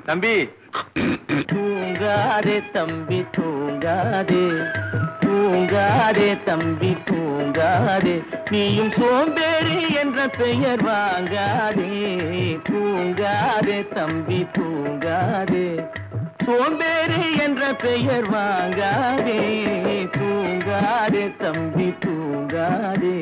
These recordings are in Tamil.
தம்பி தூங்காதே தம்பி தூங்காதே தூங்காதே தம்பி தூங்காதே நீயும் சோம்பேறி என்ற பெயர் வாங்காதே தூங்காதே தம்பி தூங்காதே சோம்பேறி என்ற பெயர் வாங்காதே தூங்காதே தம்பி தூங்காதே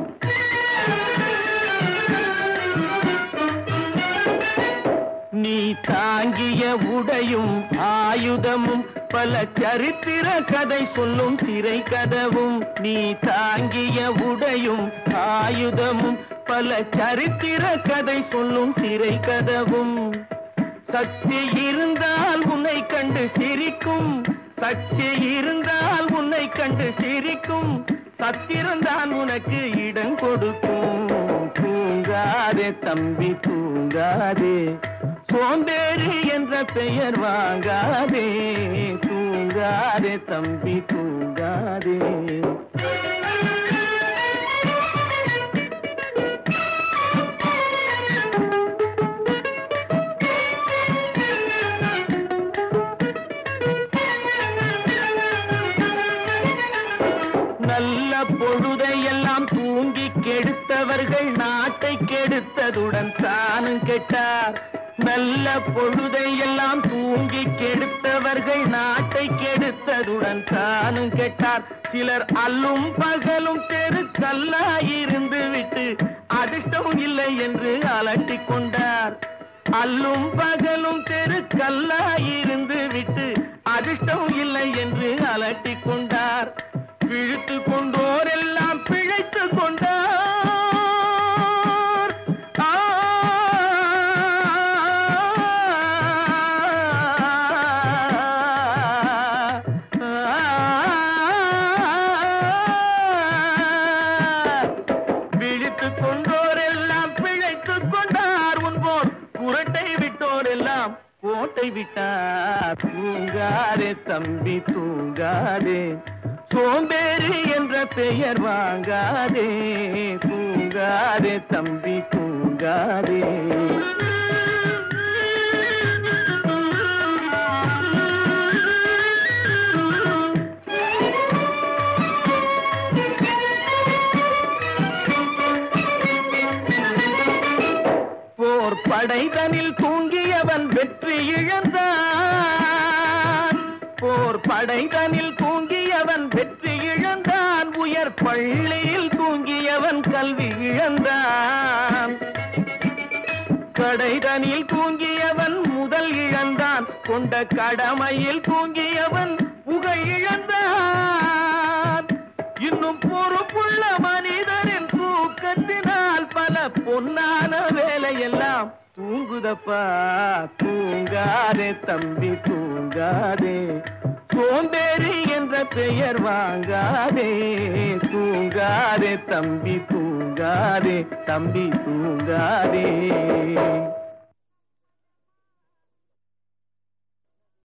நீ தாங்கிய உடையும் ஆயுதமும் பல சரித்திர கதை சொல்லும் சிறை கதவும் நீ தாங்கிய உடையும் ஆயுதமும் பல சரித்திர கதை சொல்லும் சிறை கதவும் சக்தி இருந்தால் உன்னை கண்டு சிரிக்கும் சக்தி இருந்தால் உன்னை கண்டு சிரிக்கும் சத்திரம்தான் உனக்கு இடம் கொடுக்கும் தூங்காதே தம்பி தூங்காதே சோம்பேறி என்ற பெயர் வாங்காதே தூங்காதே தம்பி தூங்காதே நல்ல பொழுதையெல்லாம் தூங்கி கெடுத்தவர்கள் நாட்டை கெடுத்ததுடன் தானும் கெட்டார் நல்ல பொழுதையெல்லாம் தூங்கி கெடுத்தவர்கள் நாட்டை கெடுத்ததுடன் தானும் கெட்டார் சிலர் அல்லும் பகலும் தெருக்கல்லாயிருந்து விட்டு அதிர்ஷ்டம் இல்லை என்று அலட்டிக் கொண்டார் அல்லும் பகலும் தெருக்கல்லாயிருந்து விட்டு அதிர்ஷ்டம் இல்லை என்று அலட்டிக் கொண்டார் பிழித்து கொண்டோர் எல்லாம் பிழைத்து கொண்டார் ஆ, விழித்துக் கொண்டோர் எல்லாம் பிழைத்துக் கொண்டார் உன்போர் குரட்டை விட்டோர் எல்லாம் கோட்டை விட்டார் தூங்காதே தம்பி தூங்காதே சோம்பேறி என்ற பெயர் வாங்காதே தூங்காதே தம்பி தூங்காதே போர் படைதனில் தூங்கியவன் வெற்றி இழந்தான் போர் படைதனில் தூங்கியவன் வெற்றி இழந்தான் உயர் பள்ளியில் தூங்கியவன் கல்வி இழந்தான் கடைதனில் தூங்கியவன் முதல் இழந்தான் கொண்ட கடமையில் தூங்கியவன் புகழ் இழந்தான் இன்னும் பொறுப்புள்ள மனிதரின் தூக்கத்தினால் பல பொன்னான வேலையெல்லாம் தூங்குதப்பா தூங்காதே தம்பி தூங்காதே சோம்பேறி என்ற பெயர் வாங்காதே தூங்காதே தம்பி தூங்காதே தம்பி தூங்காதே